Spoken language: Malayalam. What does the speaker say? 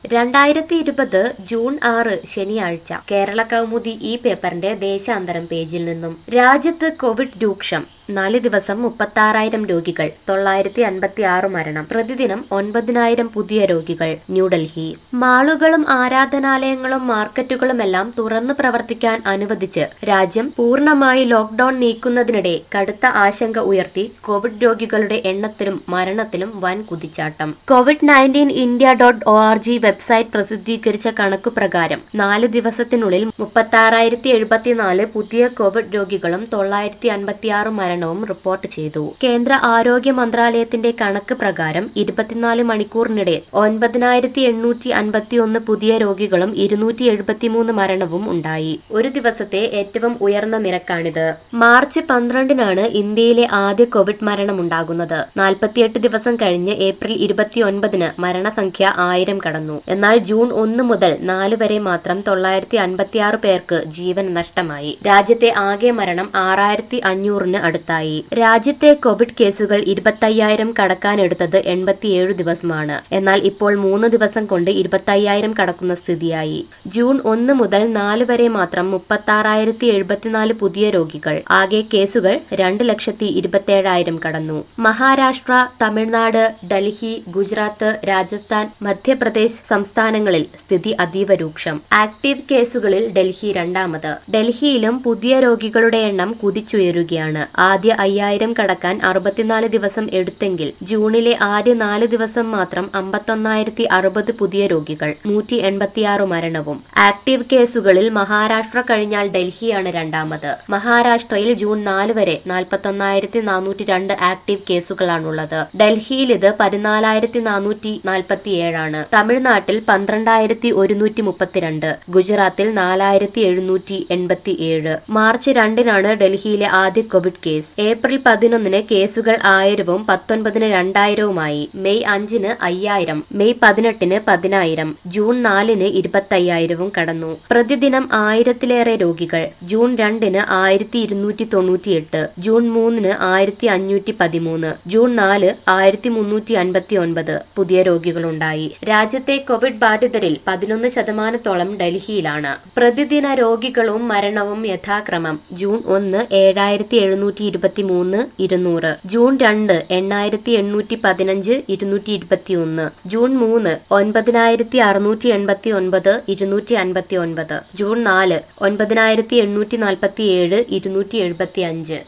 രണ്ടായിരത്തി ഇരുപത് ജൂൺ ആറ് ശനിയാഴ്ച കേരള കൗമുദി ഈ പേപ്പറിന്റെ ദേശാന്തരം പേജിൽ നിന്നും രാജ്യത്ത് കോവിഡ് രൂക്ഷം നാല് ദിവസം മുപ്പത്താറായിരം രോഗികൾ തൊള്ളായിരത്തി അൻപത്തി ആറ് മരണം പ്രതിദിനം ഒൻപതിനായിരം പുതിയ രോഗികൾ ന്യൂഡൽഹി മാളുകളും ആരാധനാലയങ്ങളും മാർക്കറ്റുകളുമെല്ലാം തുറന്നു പ്രവർത്തിക്കാൻ അനുവദിച്ച് രാജ്യം പൂർണ്ണമായി ലോക്ഡൌൺ നീക്കുന്നതിനിടെ കടുത്ത ആശങ്ക ഉയർത്തി കോവിഡ് രോഗികളുടെ എണ്ണത്തിലും മരണത്തിലും വൻ കുതിച്ചാട്ടം covid nineteen India dot O R G website പ്രസിദ്ധീകരിച്ച കണക്കു പ്രകാരം നാല് ദിവസത്തിനുള്ളിൽ മുപ്പത്താറായിരത്തി എഴുപത്തിനാല് പുതിയ കോവിഡ് രോഗികളും തൊള്ളായിരത്തി അൻപത്തിയാറ് മരണവും റിപ്പോർട്ട് ചെയ്തു കേന്ദ്ര ആരോഗ്യ മന്ത്രാലയത്തിന്റെ കണക്ക് പ്രകാരം ഇരുപത്തിനാല് മണിക്കൂറിനിടെ ഒൻപതിനായിരത്തി എണ്ണൂറ്റി അൻപത്തിയൊന്ന് പുതിയ രോഗികളും ഇരുന്നൂറ്റി എഴുപത്തിമൂന്ന് മരണവും ഉണ്ടായി ഒരു ദിവസത്തെ ഏറ്റവും ഉയർന്ന നിരക്കാണിത് മാർച്ച് പന്ത്രണ്ടിനാണ് ഇന്ത്യയിലെ ആദ്യ കോവിഡ് മരണമുണ്ടാകുന്നത് നാൽപ്പത്തിയെട്ട് ദിവസം കഴിഞ്ഞ് ഏപ്രിൽ ഇരുപത്തിയൊൻപതിന് മരണസംഖ്യ ആയിരം കടന്നു എന്നാൽ ജൂൺ ഒന്ന് മുതൽ നാല് വരെ മാത്രം തൊള്ളായിരത്തി അൻപത്തിയാറ് പേർക്ക് ജീവൻ നഷ്ടമായി രാജ്യത്തെ ആകെ മരണം ആറായിരത്തി അഞ്ഞൂറിന് അടുത്തായി രാജ്യത്തെ കോവിഡ് കേസുകൾ ഇരുപത്തയ്യായിരം കടക്കാനെടുത്തത് എൺപത്തിയേഴ് ദിവസമാണ് എന്നാൽ ഇപ്പോൾ മൂന്ന് ദിവസം കൊണ്ട് ഇരുപത്തയ്യായിരം കടക്കുന്ന സ്ഥിതിയായി ജൂൺ ഒന്ന് മുതൽ നാല് വരെ മാത്രം മുപ്പത്താറായിരത്തി എഴുപത്തിനാല് പുതിയ രോഗികൾ ആകെ കേസുകൾ രണ്ട് ലക്ഷത്തി ഇരുപത്തേഴായിരം കടന്നു മഹാരാഷ്ട്ര തമിഴ്നാട് ഡൽഹി ഗുജറാത്ത് രാജസ്ഥാൻ മധ്യപ്രദേശ് സംസ്ഥാനങ്ങളിൽ സ്ഥിതി അതീവ രൂക്ഷം ആക്ടീവ് കേസുകളിൽ ഡൽഹി രണ്ടാമത് ഡൽഹിയിലും പുതിയ രോഗികളുടെ എണ്ണം കുതിച്ചുയരുകയാണ് ആദ്യ അയ്യായിരം കടക്കാൻ അറുപത്തിനാല് ദിവസം എടുത്തെങ്കിൽ ജൂണിലെ ആദ്യ നാല് ദിവസം മാത്രം അമ്പത്തൊന്നായിരത്തി അറുപത് പുതിയ രോഗികൾ നൂറ്റി എൺപത്തിയാറ് മരണവും ആക്ടീവ് കേസുകളിൽ മഹാരാഷ്ട്ര കഴിഞ്ഞാൽ ഡൽഹിയാണ് രണ്ടാമത് മഹാരാഷ്ട്രയിൽ ജൂൺ നാല് വരെ നാൽപ്പത്തൊന്നായിരത്തി നാനൂറ്റി രണ്ട് ആക്ടീവ് കേസുകളാണുള്ളത് ഡൽഹിയിൽ ഇത് പതിനാലായിരത്തി നാനൂറ്റി നാൽപ്പത്തിയേഴാണ് തമിഴ്നാട്ടിൽ പന്ത്രണ്ടായിരത്തി ഒരുന്നൂറ്റി മുപ്പത്തിരണ്ട് ഗുജറാത്തിൽ നാലായിരത്തി എഴുന്നൂറ്റി എൺപത്തി ഏഴ് മാർച്ച് രണ്ടിനാണ് ഡൽഹിയിലെ ആദ്യ കോവിഡ് കേസ് ഏപ്രിൽ പതിനൊന്നിന് കേസുകൾ ആയിരവും പത്തൊൻപതിന് രണ്ടായിരവുമായി മെയ് അഞ്ചിന് അയ്യായിരം മെയ് പതിനെട്ടിന് പതിനായിരം ജൂൺ നാലിന് ഇരുപത്തയ്യായിരവും കടന്നു പ്രതിദിനം ആയിരത്തിലേറെ രോഗികൾ ജൂൺ രണ്ടിന് ആയിരത്തി ഇരുന്നൂറ്റി തൊണ്ണൂറ്റിയെട്ട് ജൂൺ മൂന്നിന് ആയിരത്തി അഞ്ഞൂറ്റി പതിമൂന്ന് ജൂൺ നാല് ആയിരത്തി മുന്നൂറ്റി അൻപത്തി ഒൻപത് പുതിയ രോഗികളുണ്ടായി രാജ്യത്തെ കോവിഡ് ബാധിതരിൽ പതിനൊന്ന് ശതമാനത്തോളം ഡൽഹിയിലാണ് പ്രതിദിന രോഗികളും മരണവും യഥാക്രമം ജൂൺ ഒന്ന് ഏഴായിരത്തി എഴുന്നൂറ്റി ഇരുപത്തി മൂന്ന് ഇരുന്നൂറ് ജൂൺ രണ്ട് എണ്ണായിരത്തി എണ്ണൂറ്റി പതിനഞ്ച് ഇരുന്നൂറ്റി ഇരുപത്തി ഒന്ന് ജൂൺ മൂന്ന് ഒൻപതിനായിരത്തി അറുന്നൂറ്റി എൺപത്തി ഒൻപത് ഇരുന്നൂറ്റി അൻപത്തി ഒൻപത് ജൂൺ നാല് ഒൻപതിനായിരത്തി എണ്ണൂറ്റി നാൽപ്പത്തി ഏഴ് ഇരുന്നൂറ്റി എഴുപത്തി അഞ്ച്